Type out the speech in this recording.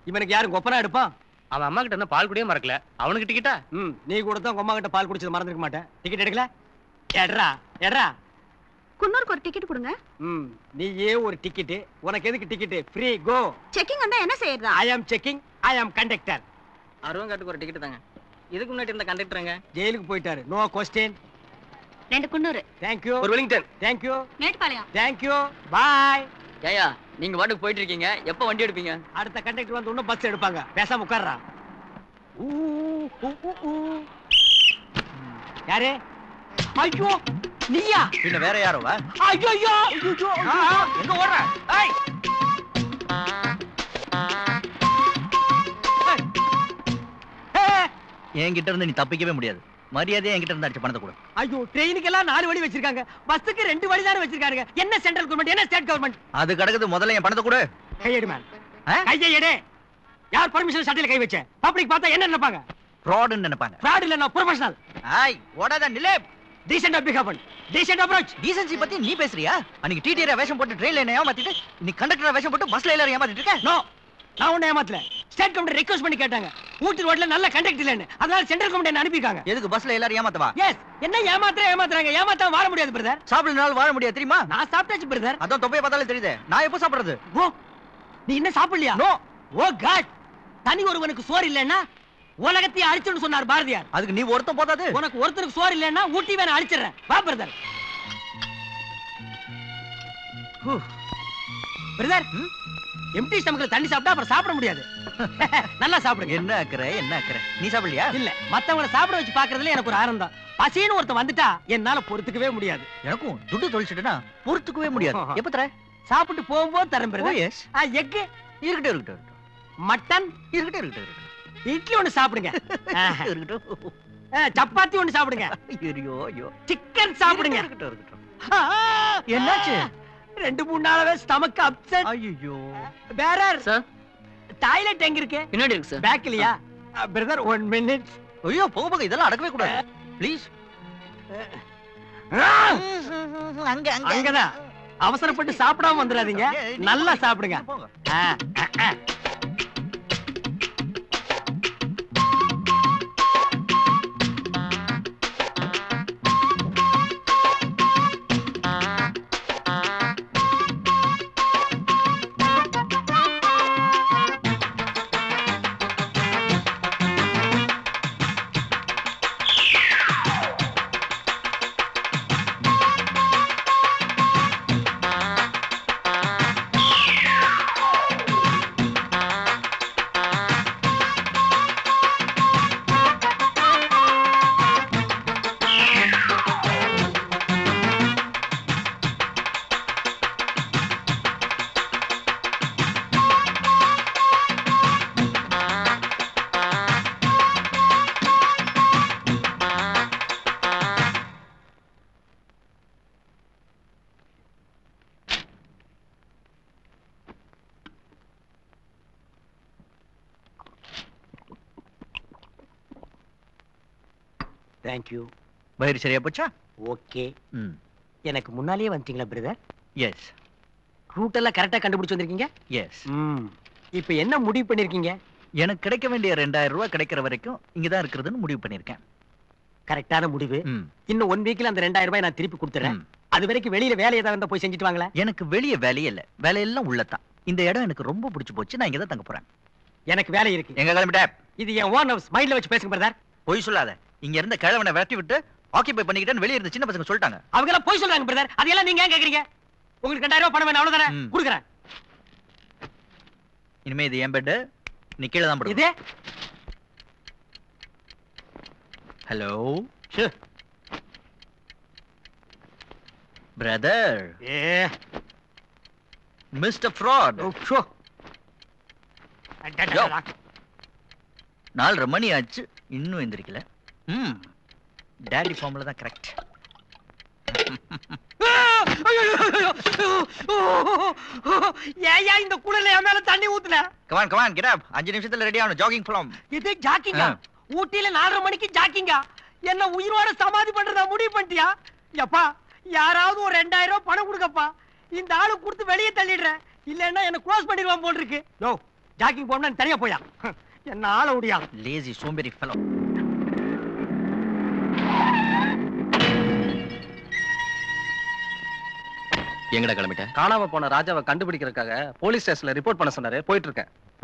இவனுக்கு யாரும் கொப்பனா எடுப்பான் அவன் அம்மா கிட்ட என்ன பால் குடியே மறக்கல அவனுக்கு டிக்கெட்டா ம் நீ கூட தான் உங்க அம்மா கிட்ட பால் குடிச்சது மறந்துருக்க மாட்டேன் டிக்கெட் எடுக்கல எட்ரா எட்ரா குன்னூருக்கு ஒரு டிக்கெட் கொடுங்க ம் நீயே ஒரு டிக்கெட் உனக்கு எதுக்கு டிக்கெட் ஃப்ரீ கோ செக்கிங் வந்தா என்ன செய்யறதா ஐ ஆம் செக்கிங் ஐ ஆம் கண்டக்டர் அருவங்காட்டுக்கு ஒரு டிக்கெட் தாங்க இதுக்கு முன்னாடி இருந்த கண்டக்டருங்க ஜெயிலுக்கு போயிட்டாரு நோ கொஸ்டின் ரெண்டு குன்னூர் தேங்க்யூ ஒரு Wellington thank you Mettupalayam thank you bye ஏயா நீங்க பாட்டுக்கு போயிட்டு இருக்கீங்க எப்ப வண்டி எடுப்பீங்க அடுத்த கண்டக்டர் வந்து இன்னும் பஸ் எடுப்பாங்க பேசாம உட்கார்றா ஊ, ஊ, ஊ, ஊ. யாரு ஐயோ நீயா பின்ன வேற யாரோவா ஐயோ ஐயோ ஐயோ, ஐயோ. எங்க ஓடுற ஏய் ஏய், என்கிட்ட இருந்து நீ தப்பிக்கவே முடியாது மரியாதையா என்கிட்ட இருந்து அடிச்ச பணத்தை கொடு ஐயோ ட்ரெயினுக்கெல்லாம் நாலு வழி வச்சிருக்காங்க பஸ்ஸுக்கு ரெண்டு வழி தானே வச்சிருக்காங்க என்ன சென்ட்ரல் கவர்மெண்ட் என்ன ஸ்டேட் கவர்மெண்ட் அது கிடக்குது முதல்ல என் பணத்தை கொடு கையெடு மேன் ஆ? கையை எடு யார் பர்மிஷன் சட்டையில கை வச்ச பப்ளிக் பார்த்தா என்ன நினைப்பாங்க ஃப்ராடுன்னு நினைப்பாங்க ஃப்ராட் இல்ல நான் ப்ரொஃபஷனல் ஆய் ஓடாத நிலே டீசென்ட் பிஹேவ் பண்ணு டீசென்ட் அப்ரோச் டீசன்சி பத்தி நீ பேசுறியா அன்னைக்கு டிடிஆர் வேஷம் போட்டு ட்ரெயின்ல என்ன ஏமாத்திட்டு நீ கண்டக்டர் வேஷம் போட்டு பஸ்ல எல்லாரும் ஏமாத்திட்டு இருக்க நோ நான் ஒண்ணு ஏமாத்தல ஸ்டேட் கவர்மெண்ட் ரெக்வஸ்ட் பண்ணி கேட்டாங்க ஊட்டி ரோட்ல நல்ல கண்டக்ட் இல்லன்னு அதனால சென்ட்ரல் கவர்மெண்ட் என்ன அனுப்பிருக்காங்க எதுக்கு பஸ்ல எல்லாரும் ஏமாத்தவா எஸ் என்ன ஏமாத்துற ஏமாத்துறாங்க ஏமாத்தாம வாழ முடியாது பிரதர் சாப்பிடனால வாழ முடியாது தெரியுமா நான் சாப்பிட்டாச்சு பிரதர் அதான் தொப்பைய பார்த்தாலே தெரியுது நான் எப்போ சாப்பிடுறது ஓ நீ என்ன சாப்பிடலையா நோ ஓ காட் தனி ஒருவனுக்கு சோறு இல்லைன்னா உலகத்தையே அழிச்சுன்னு சொன்னார் பாரதியார் அதுக்கு நீ ஒருத்தன் போதாது உனக்கு ஒருத்தருக்கு சோறு இல்லைன்னா ஊட்டி வேணா அழிச்சிடுறேன் வா பிரதர் பிரதர் எம்டி ஸ்டமக்ல தண்ணி சாப்பிட்டா அப்புறம் சாப்பிட முடியாது நல்லா சாப்பிடுங்க என்ன அக்கறை என்ன அக்கறை நீ சாப்பிடலையா இல்ல மத்தவங்கள சாப்பிட வச்சு பாக்குறதுல எனக்கு ஒரு ஆனந்தம் பசின்னு ஒருத்தன் வந்துட்டா என்னால பொறுத்துக்கவே முடியாது எனக்கும் துட்டு தொலைச்சிட்டுனா பொறுத்துக்கவே முடியாது எப்ப தர சாப்பிட்டு போகும்போது தரேன் ஓ பிரதர் எஸ் எக்கு இருக்கட்டும் இருக்கட்டும் இருக்கட்டும் மட்டன் இருக்கட்டும் இருக்கட்டும் இருக்கட்டும் இட்லி ஒண்ணு சாப்பிடுங்க ஆஹ். இருக்கட்டும் ஆஹ், சப்பாத்தி ஒண்ணு சாப்பிடுங்க ஐயோ ஐயோ சிக்கன் சாப்பிடுங்க இருக்கட்டும் இருக்கட்டும் ஆஹ். என்னாச்சு ரெண்டு மூணு நாளாவே ஸ்டமக் அப்செட் ஐயோ வேற சார் டாய்லெட் எங்க இருக்கு பின்னாடி இருக்கு சார் பேக்லயா பிரதர் ஒன் மினிட் ஐயோ போக போக இதெல்லாம் அடக்கவே கூடாது ப்ளீஸ் அங்க அங்கதான் அவசரப்பட்டு சாப்பிடாம வந்துடாதீங்க நல்லா சாப்பிடுங்க போங்க ஆ, ஆ, ஆ. தேங்க்யூ வயிறு சரியா போச்சா ஓகே ம் எனக்கு முன்னாலேயே வந்துட்டீங்களா பிரதர் எஸ் ரூட் எல்லாம் கரெக்டா கண்டுபிடிச்சு வந்திருக்கீங்க எஸ் ம் இப்போ என்ன முடிவு பண்ணிருக்கீங்க எனக்கு கிடைக்க வேண்டிய ரெண்டாயிரம் ரூபாய் கிடைக்கிற வரைக்கும் இங்கதான் இருக்கிறதுன்னு முடிவு பண்ணிருக்கேன் கரெக்டான முடிவு ம், இன்னும் ஒன் வீக்ல அந்த ரெண்டாயிரம் ரூபாய் நான் திருப்பி கொடுத்துறேன் ம். அது வரைக்கும் வெளியில வேலை ஏதாவது இருந்தா போய் செஞ்சுட்டு வாங்களேன் எனக்கு வெளிய வேலையே இல்ல வேலையெல்லாம் உள்ளதான் இந்த இடம் எனக்கு ரொம்ப பிடிச்சு போச்சு நான் இங்கதான் தங்க போறேன் எனக்கு வேலை இருக்கு எங்க கிளம்பிட்ட இது என் ஓன் ஹவுஸ் மைண்ட்ல வச்சு பேசுங்க பிரதர் பொய் சொல்லாத இங்க இருந்த கிழவனை விரட்டி விட்டு ஆக்கிபை பண்ணிக்கிட்டேன்னு வெளிய இருந்த சின்ன பசங்க சொல்லிட்டாங்க அவங்க எல்லாம் போய் சொல்றாங்க பிரதர் அதெல்லாம் நீங்க ஏன் கேக்குறீங்க உங்களுக்கு ரெண்டாயிரம் ரூபாய் பணம் வேணும் அவ்வளவுதானே ம். கொடுக்குறேன் இனிமே இது என் பெட் நீ கீழே தான் படுக்கணும். இதே ஹலோ ஷு. பிரதர் ஏ மிஸ்டர் ஃப்ராட் ஓ, ஷோ. அடடடடா. நாலரை மணி ஆச்சு இன்னும் எந்திரிக்கல ம் டேடி ஃபார்ம்ல தான் கரெக்ட் ஆ! ஐயோ, ஐயோ, ஐயோ, ஐயோ. ஓ, ஓ, ஓ. ஏய்யா இந்த குளிர்ல என் மேல தண்ணி ஊத்துன கமான் கமான் கெட் அப் அஞ்சு நிமிஷத்துல ரெடி ஆகணும் ஜாகிங் போலாம் இது ஜாக்கிங்கா ஆ. ஊட்டியில நாலரை மணிக்கு ஜாக்கிங்கா என்ன உயிரோட சமாதி பண்றதா முடிவு பண்ணிட்டியா எப்பா யாராவது ஒரு ரெண்டாயிரம் ரூபாய் பணம் கொடுக்கப்பா இந்த ஆளு கொடுத்து வெளியே தள்ளிடுறேன் இல்லன்னா என்ன க்ளோஸ் பண்ணிடுவான் போல் இருக்கு யோ ஜாக்கிங் போனா தனியா போயா என்ன ஆள முடியா லேசி சோம்பேறி ஃபெலோ எங்கடா கிளம்பிட்ட காணாம போன ராஜாவை கண்டுபிடிக்கிறதுக்காக போலீஸ் ஸ்டேஷன்ல ரிப்போர்ட் பண்ண சொன்னாரு போயிட்டு இருக்கேன்